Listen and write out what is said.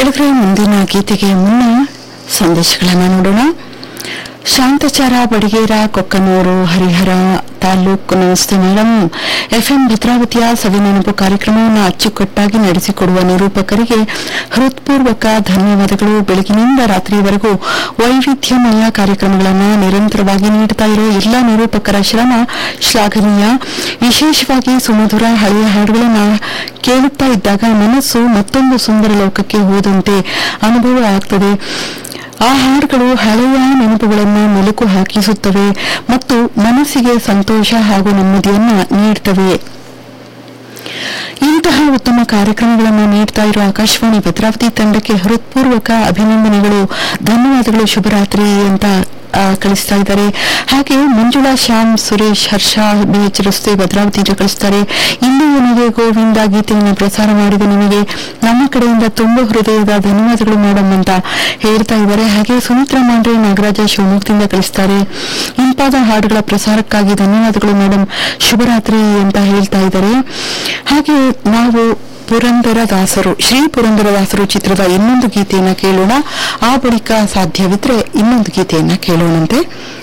ಕೆಳಗಡೆ ಮುಂದಿನ ಗೀತೆಗೆ ಮುನ್ನ ಸಂದೇಶಗಳನ್ನು ನೋಡೋಣ ಶಾಂತಚಾರ ಬಡಿಗೇರ ಕೊಕ್ಕನೂರು ಹರಿಹರ ತಾಲೂಕು ನಮಸ್ತೆ ಮೇಡಮ್ ಎಫ್ಎಂ ಭದ್ರಾವತಿಯ ಸವಿನೆನಪು ಕಾರ್ಯಕ್ರಮವನ್ನು ಅಚ್ಚುಕಟ್ಟಾಗಿ ನಡೆಸಿಕೊಡುವ ನಿರೂಪಕರಿಗೆ ಹೃತ್ಪೂರ್ವಕ ಧನ್ಯವಾದಗಳು ಬೆಳಗಿನಿಂದ ರಾತ್ರಿಯವರೆಗೂ ವೈವಿಧ್ಯಮಯ ಕಾರ್ಯಕ್ರಮಗಳನ್ನು ನಿರಂತರವಾಗಿ ನೀಡುತ್ತಾ ಇರೋ ಎಲ್ಲ ನಿರೂಪಕರ ಶ್ರಮ ಶ್ಲಾಘನೀಯ ವಿಶೇಷವಾಗಿ ಸುಮಧುರ ಹಳೆಯ ಹಾಡುಗಳನ್ನು ಕೇಳುತ್ತಾ ಇದ್ದಾಗ ಮನಸ್ಸು ಮತ್ತೊಂದು ಸುಂದರ ಲೋಕಕ್ಕೆ ಹೋದಂತೆ ಅನುಭವ ಆಗ್ತದೆ ಆ ಹಾಡುಗಳು ಹಳೆಯ ನೆನಪುಗಳನ್ನು ಮೆಲುಕು ಹಾಕಿಸುತ್ತವೆ ಮತ್ತು ಮನಸ್ಸಿಗೆ ಸಂತೋಷ ಹಾಗೂ ನೆಮ್ಮದಿಯನ್ನ ನೀಡುತ್ತವೆ ಇಂತಹ ಉತ್ತಮ ಕಾರ್ಯಕ್ರಮಗಳನ್ನು ನೀಡ್ತಾ ಇರುವ ಆಕಾಶವಾಣಿ ಭದ್ರಾವತಿ ತಂಡಕ್ಕೆ ಹೃತ್ಪೂರ್ವಕ ಅಭಿನಂದನೆಗಳು ಧನ್ಯವಾದಗಳು ಶುಭರಾತ್ರಿ ಅಂತ ಆ, ಕಳಿಸ್ತಾ ಇದ್ದಾರೆ ಹಾಗೆ ಮಂಜುಳಾ ಶ್ಯಾಮ್ ಸುರೇಶ್ ಹರ್ಷ ಬಿಎಚ್ ರಸ್ತೆ ಭದ್ರಾವತಿಯಿಂದ ಕಳಿಸ್ತಾರೆ ಇಂದು ನನಗೆ ಗೋವಿಂದ ಗೀತೆಯನ್ನು ಪ್ರಸಾರ ಮಾಡಿದ ನಿಮಗೆ ನಮ್ಮ ಕಡೆಯಿಂದ ತುಂಬ ಹೃದಯದ ಧನ್ಯವಾದಗಳು ಮೇಡಮ್ ಅಂತ ಹೇಳ್ತಾ ಇದ್ದಾರೆ ಹಾಗೆ ಸುಮಿತ್ರಾ ಮಾಂಡ್ರೆ ನಾಗರಾಜ ಶಿವಮೊಗ್ಗದಿಂದ ಕಳಿಸ್ತಾರೆ ಇಂಪಾದ ಹಾಡುಗಳ ಪ್ರಸಾರಕ್ಕಾಗಿ ಧನ್ಯವಾದಗಳು ಮೇಡಮ್ ಶುಭರಾತ್ರಿ ಅಂತ ಹೇಳ್ತಾ ಇದ್ದಾರೆ ಹಾಗೆ ನಾವು ಪುರಂದರ ದಾಸರು ಶ್ರೀ ಪುರಂದರ ದಾಸರು ಚಿತ್ರದ ಇನ್ನೊಂದು ಗೀತೆಯನ್ನ ಕೇಳೋಣ ಆ ಬಳಿಕ ಸಾಧ್ಯವಿದ್ರೆ ಇನ್ನೊಂದು ಗೀತೆಯನ್ನ ಕೇಳೋಣಂತೆ